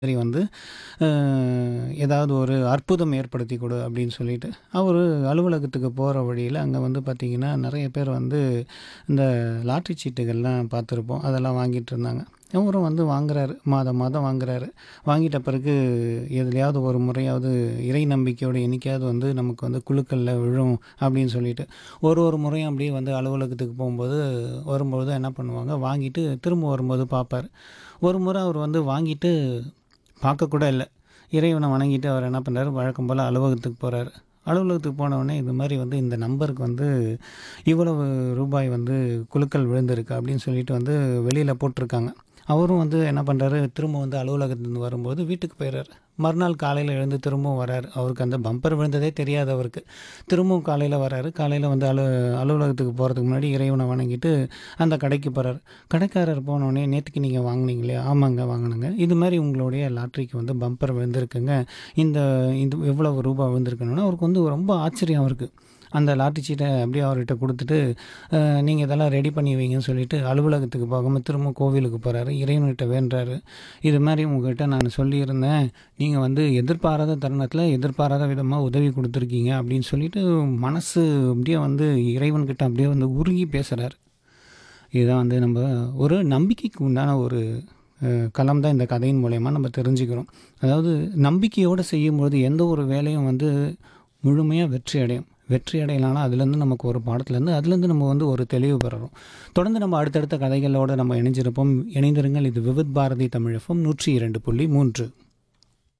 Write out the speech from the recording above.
மாதிரி வந்து அஹ், ஏதாவது ஒரு அற்புதம் ஏற்படுத்தி கொடு அப்படின்னு சொல்லிட்டு அவர் அலுவலகத்துக்கு போகிற வழியில் அங்கே வந்து பார்த்திங்கன்னா நிறைய பேர் வந்து இந்த லாட்ரி சீட்டுகள்லாம் பார்த்துருப்போம் அதெல்லாம் வாங்கிட்டு இருந்தாங்க அவரும் வந்து வாங்குறாரு மாதம் மாதம் வாங்குறாரு வாங்கிட்ட பிறகு எதுலையாவது ஒரு முறையாவது இறை நம்பிக்கையோட என்னைக்காவது வந்து நமக்கு வந்து குழுக்களில் விழும் அப்படின்னு சொல்லிட்டு ஒரு ஒரு முறையும் அப்படியே வந்து அலுவலகத்துக்கு போகும்போது வரும்போது என்ன பண்ணுவாங்க வாங்கிட்டு திரும்ப வரும்போது பார்ப்பார் ஒரு முறை அவர் வந்து வாங்கிட்டு பார்க்கக்கூட இல்லை இறைவனை வணங்கிட்டு அவர் என்ன பண்ணுறாரு வழக்கம் போல் அலுவலகத்துக்கு போகிறாரு அலுவலகத்துக்கு போனவுடனே இது மாதிரி வந்து இந்த நம்பருக்கு வந்து இவ்வளவு ரூபாய் வந்து குழுக்கள் விழுந்திருக்கு அப்படின்னு சொல்லிட்டு வந்து வெளியில் போட்டிருக்காங்க அவரும் வந்து என்ன பண்ணுறாரு திரும்ப வந்து அலுவலகத்துலேருந்து வரும்போது வீட்டுக்கு போயிடுறாரு மறுநாள் காலையில் எழுந்து திரும்பவும் வராரு அவருக்கு அந்த பம்பர் விழுந்ததே தெரியாது அவருக்கு திரும்பவும் காலையில் வராரு காலையில் வந்து அலு அலுவலகத்துக்கு போகிறதுக்கு முன்னாடி இறைவனை வணங்கிட்டு அந்த கடைக்கு போகிறாரு கடைக்காரர் போனோடனே நேற்றுக்கு நீங்கள் வாங்குனீங்களே ஆமாங்க வாங்கினுங்க இது மாதிரி உங்களுடைய லாட்ரிக்கு வந்து பம்பர் விழுந்திருக்குங்க இந்த இது எவ்வளவு ரூபாய் விழுந்திருக்குன்னு அவருக்கு வந்து ரொம்ப ஆச்சரியம் அவருக்கு அந்த லாட்ரி சீட்டை அப்படியே அவர்கிட்ட கொடுத்துட்டு நீங்கள் இதெல்லாம் ரெடி பண்ணி வைங்கன்னு சொல்லிட்டு அலுவலகத்துக்கு போகாமல் திரும்ப கோவிலுக்கு போகிறாரு இறைவன்கிட்ட வேண்டுறாரு இது மாதிரி உங்ககிட்ட நான் சொல்லியிருந்தேன் நீங்கள் வந்து எதிர்பாராத தருணத்தில் எதிர்பாராத விதமாக உதவி கொடுத்துருக்கீங்க அப்படின்னு சொல்லிட்டு மனசு அப்படியே வந்து இறைவன்கிட்ட அப்படியே வந்து உருகி பேசுகிறாரு இதுதான் வந்து நம்ம ஒரு நம்பிக்கைக்கு உண்டான ஒரு அஹ், களம் தான் இந்த கதையின் மூலயமா நம்ம தெரிஞ்சுக்கிறோம் அதாவது நம்பிக்கையோடு செய்யும்போது எந்த ஒரு வேலையும் வந்து முழுமையாக வெற்றி அடையும் வெற்றி அடையலாம்னா அதுலேருந்து நமக்கு ஒரு பாடத்துலேருந்து அதுலேருந்து நம்ம வந்து ஒரு தெளிவு பெறுறோம் தொடர்ந்து நம்ம அடுத்தடுத்த கதைகளோடு நம்ம இணைஞ்சிருப்போம் இணைந்திருங்கள் இது விவித் பாரதி தமிழகம் நூற்றி இரண்டு புள்ளி மூன்று